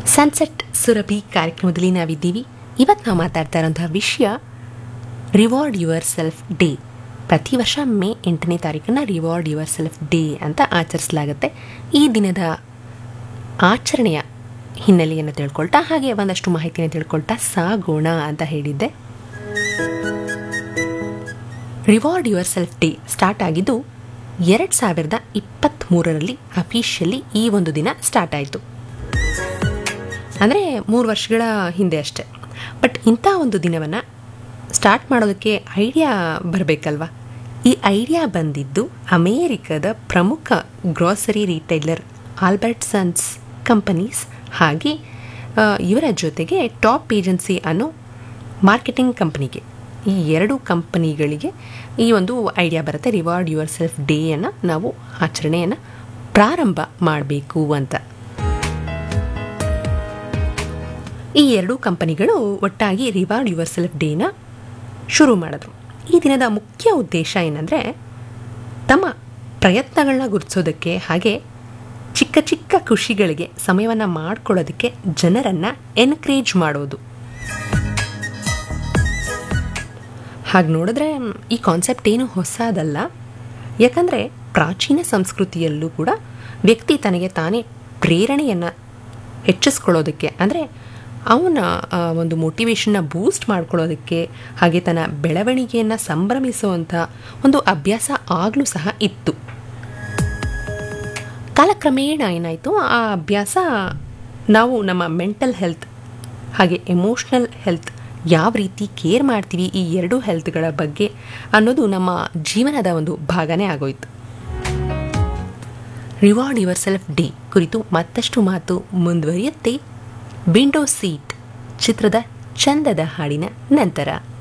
sunset Surabhi ಕಾರ್ಯಕ್ರಮದಲ್ಲಿ ನಾವಿದ್ದೀವಿ ಇವತ್ತು ನಾವು ಮಾತಾಡ್ತಾ ಇರೋಂಥ ವಿಷಯ ರಿವಾರ್ಡ್ ಯುವರ್ ಸೆಲ್ಫ್ ಡೇ ಪ್ರತಿ ವರ್ಷ ಮೇ ಎಂಟನೇ ತಾರೀಕನ್ನು ರಿವಾರ್ಡ್ ಯುವರ್ ಸೆಲ್ಫ್ ಡೇ ಅಂತ ಆಚರಿಸಲಾಗುತ್ತೆ ಈ ದಿನದ ಆಚರಣೆಯ ಹಿನ್ನೆಲೆಯನ್ನು ತಿಳ್ಕೊಳ್ತಾ ಹಾಗೆ ಒಂದಷ್ಟು ಮಾಹಿತಿನ ತಿಳ್ಕೊಳ್ತಾ ಸಾಗೋಣ ಅಂತ ಹೇಳಿದ್ದೆ reward yourself day start ಆಗಿದ್ದು ಎರಡು ಸಾವಿರದ ಇಪ್ಪತ್ತ್ಮೂರರಲ್ಲಿ ಅಫಿಷಿಯಲಿ ಈ ಒಂದು ದಿನ ಸ್ಟಾರ್ಟ್ ಆಯಿತು ಅಂದರೆ ಮೂರು ವರ್ಷಗಳ ಹಿಂದೆ ಅಷ್ಟೆ ಬಟ್ ಇಂಥ ಒಂದು ದಿನವನ್ನು ಸ್ಟಾರ್ಟ್ ಮಾಡೋದಕ್ಕೆ ಐಡಿಯಾ ಬರಬೇಕಲ್ವ ಈ ಐಡಿಯಾ ಬಂದಿದ್ದು ಅಮೇರಿಕದ ಪ್ರಮುಖ ಗ್ರಾಸರಿ ರಿಟೈಲರ್ ಆಲ್ಬರ್ಟ್ಸನ್ಸ್ ಕಂಪನೀಸ್ ಹಾಗೆ ಆ, ಇವರ ಜೊತೆಗೆ ಟಾಪ್ ಏಜೆನ್ಸಿ ಅನ್ನೋ ಮಾರ್ಕೆಟಿಂಗ್ ಕಂಪನಿಗೆ ಈ ಎರಡು ಕಂಪನಿಗಳಿಗೆ ಈ ಒಂದು ಐಡಿಯಾ ಬರುತ್ತೆ ರಿವಾರ್ಡ್ ಯುವರ್ ಸೆಲ್ಫ್ ಡೇಯನ್ನು ನಾವು ಆಚರಣೆಯನ್ನು ಪ್ರಾರಂಭ ಮಾಡಬೇಕು ಅಂತ ಈ ಎರಡೂ ಕಂಪನಿಗಳು ಒಟ್ಟಾಗಿ ರಿವಾರ್ಡ್ ಯುವರ್ ಸೆಲ್ಫ್ ಡೇನ ಶುರು ಮಾಡಿದ್ರು ಈ ದಿನದ ಮುಖ್ಯ ಉದ್ದೇಶ ಏನಂದರೆ ತಮ್ಮ ಪ್ರಯತ್ನಗಳನ್ನ ಗುರುತಿಸೋದಕ್ಕೆ ಹಾಗೆ ಚಿಕ್ಕ ಚಿಕ್ಕ ಖುಷಿಗಳಿಗೆ ಸಮಯವನ್ನು ಮಾಡ್ಕೊಳ್ಳೋದಕ್ಕೆ ಜನರನ್ನು ಎನ್ಕರೇಜ್ ಮಾಡೋದು ಹಾಗೆ ನೋಡಿದ್ರೆ ಮ್, ಈ ಕಾನ್ಸೆಪ್ಟ್ ಏನು ಹೊಸದಲ್ಲ ಯಾಕಂದರೆ ಪ್ರಾಚೀನ ಸಂಸ್ಕೃತಿಯಲ್ಲೂ ಕೂಡ ವ್ಯಕ್ತಿ ತನಗೆ ತಾನೇ ಪ್ರೇರಣೆಯನ್ನು ಹೆಚ್ಚಿಸ್ಕೊಳ್ಳೋದಕ್ಕೆ ಅಂದರೆ ಅವನ ಆ, ಒಂದು ಮೋಟಿವೇಶನ್ನ ಬೂಸ್ಟ್ ಮಾಡ್ಕೊಳ್ಳೋದಕ್ಕೆ ಹಾಗೆ ತನ್ನ ಬೆಳವಣಿಗೆಯನ್ನು ಸಂಭ್ರಮಿಸುವಂಥ ಒಂದು ಅಭ್ಯಾಸ ಆಗಲೂ ಸಹ ಇತ್ತು ಕಾಲಕ್ರಮೇಣ ಏನಾಯಿತು ಆ ಅಭ್ಯಾಸ ನಾವು ನಮ್ಮ ಮೆಂಟಲ್ ಹೆಲ್ತ್ ಹಾಗೆ ಎಮೋಷ್ನಲ್ ಹೆಲ್ತ್ ಯಾವ ರೀತಿ ಕೇರ್ ಮಾಡ್ತೀವಿ ಈ ಎರಡೂ ಹೆಲ್ತ್ಗಳ ಬಗ್ಗೆ ಅನ್ನೋದು ನಮ್ಮ ಜೀವನದ ಒಂದು ಭಾಗನೇ ಆಗೋಯ್ತು ರಿವಾರ್ಡ್ ಯುವರ್ ಸೆಲ್ಫ್ ಡೇ ಕುರಿತು ಮತ್ತಷ್ಟು ಮಾತು ಮುಂದುವರಿಯುತ್ತೆ ವಿಂಡೋ ಸೀಟ್ ಚಿತ್ರದ ಚಂದದ ಹಾಡಿನ ನಂತರ